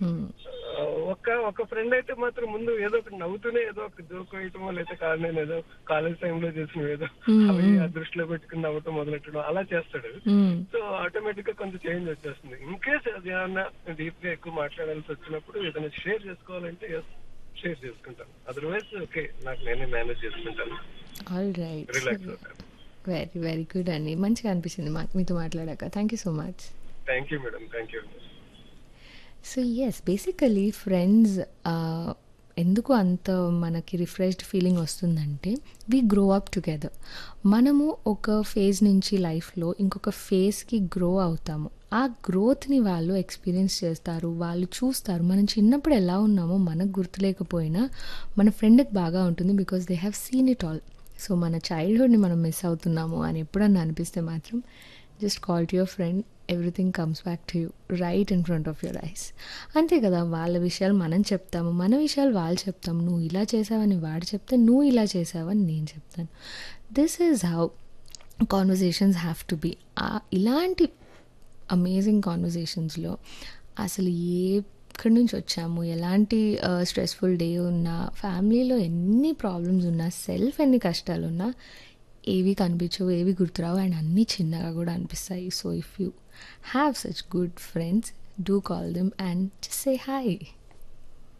హ్మ్. ఆ, ఒక్క ఒక ఫ్రెండ్ అయితే మాత్రం ముందు ఏదో ఒకటి నవ్వుతూనే ఏదో ఒక జోక్ వేయటమో లేకపోతే కాదు నేను ఏదో కాలేజ్ టైంలో చేసిన ఏదో Hmm, అవి hmm. ఆ దృష్టిలో పెట్టుకుని నవ్వటం మొదలెట్టడం అలా చేస్తాడు హ్మ్. సో ఆటోమేటిక్ గా కొంచెం చేంజ్ వచ్చేస్తుంది ఇన్ కేస్ అది ఏమన్నా డీప్ గా ఎక్కువ మాట్లాడాల్సి వచ్చినప్పుడు ఏదైనా షేర్ చేసుకోవాలంటే ఎస్ షేర్ చేసుకుంటాను అదర్వైజ్ ఓకే నాకు నేనే మేనేజ్ చేసుకుంటాను ఆల్ రైట్ రిలాక్స్ అవుతాను వెరీ వెరీ గుడ్ అండి మంచిగా అనిపించింది మా మీతో మాట్లాడాక thank you so much thank you madam thank you so yes basically friends ఎందుకు అంత మనకి రిఫ్రెష్డ్ ఫీలింగ్ వస్తుందంటే వి గ్రో అప్ టుగెదర్ మనము ఒక ఫేజ్ నుంచి లైఫ్లో ఇంకొక ఫేజ్కి గ్రో అవుతాము ఆ గ్రోత్ని వాళ్ళు ఎక్స్పీరియన్స్ చేస్తారు వాళ్ళు చూస్తారు మనం చిన్నప్పుడు ఎలా ఉన్నామో మనకు గుర్తులేకపోయినా మన ఫ్రెండ్కి బాగా ఉంటుంది because they have seen it all so మన చైల్డ్హుడ్ని మనం మిస్ అవుతున్నాము అని ఎప్పుడన్నా అనిపిస్తే మాత్రం just call to your friend everything comes back to you right in front of your eyes అంతే కదా వాళ్ళ విషయాలు మనం చెప్తాము మన విషయాలు వాళ్ళు చెప్తాము నువ్వు ఇలా చేసావని వాడు చెప్తే నువ్వు ఇలా చేసావని నేను చెప్తాను this is how conversations have to be ఇలాంటి అమేజింగ్ కాన్వర్జేషన్స్లో అసలు ఏ ఎక్కడి నుంచి వచ్చాము ఎలాంటి స్ట్రెస్ఫుల్ డే ఉన్నా ఫ్యామిలీలో ఎన్ని ప్రాబ్లమ్స్ ఉన్నా సెల్ఫ్ ఎన్ని కష్టాలు ఉన్నా ఏవి కనిపించవు ఏవి గుర్తురావు అండ్ అన్నీ చిన్నగా కూడా అనిపిస్తాయి so if you have such good friends do call them and say hi